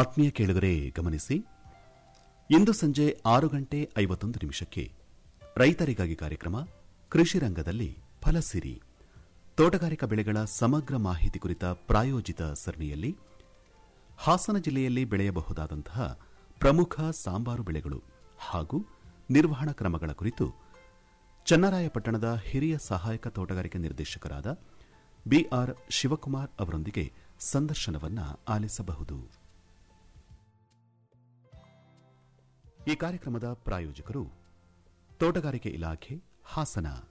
ಆತ್ಮೀಯ ಕೇಳುಗರೆ ಗಮನಿಸಿ ಇಂದು ಸಂಜೆ ಆರು ಗಂಟೆ ಐವತ್ತೊಂದು ನಿಮಿಷಕ್ಕೆ ರೈತರಿಗಾಗಿ ಕಾರ್ಯಕ್ರಮ ಕೃಷಿ ರಂಗದಲ್ಲಿ ಫಲಸಿರಿ ತೋಟಗಾರಿಕಾ ಬೆಳೆಗಳ ಸಮಗ್ರ ಮಾಹಿತಿ ಕುರಿತ ಪ್ರಾಯೋಜಿತ ಸರಣಿಯಲ್ಲಿ ಹಾಸನ ಜಿಲ್ಲೆಯಲ್ಲಿ ಬೆಳೆಯಬಹುದಾದಂತಹ ಪ್ರಮುಖ ಸಾಂಬಾರು ಬೆಳೆಗಳು ಹಾಗೂ ನಿರ್ವಹಣಾ ಕ್ರಮಗಳ ಕುರಿತು ಚನ್ನರಾಯಪಟ್ಟಣದ ಹಿರಿಯ ಸಹಾಯಕ ತೋಟಗಾರಿಕೆ ನಿರ್ದೇಶಕರಾದ ಬಿಆರ್ ಶಿವಕುಮಾರ್ ಅವರೊಂದಿಗೆ ಸಂದರ್ಶನವನ್ನ ಆಲಿಸಬಹುದು ಈ ಕಾರ್ಯಕ್ರಮದ ಪ್ರಾಯೋಜಕರು ತೋಟಗಾರಿಕೆ ಇಲಾಖೆ ಹಾಸನ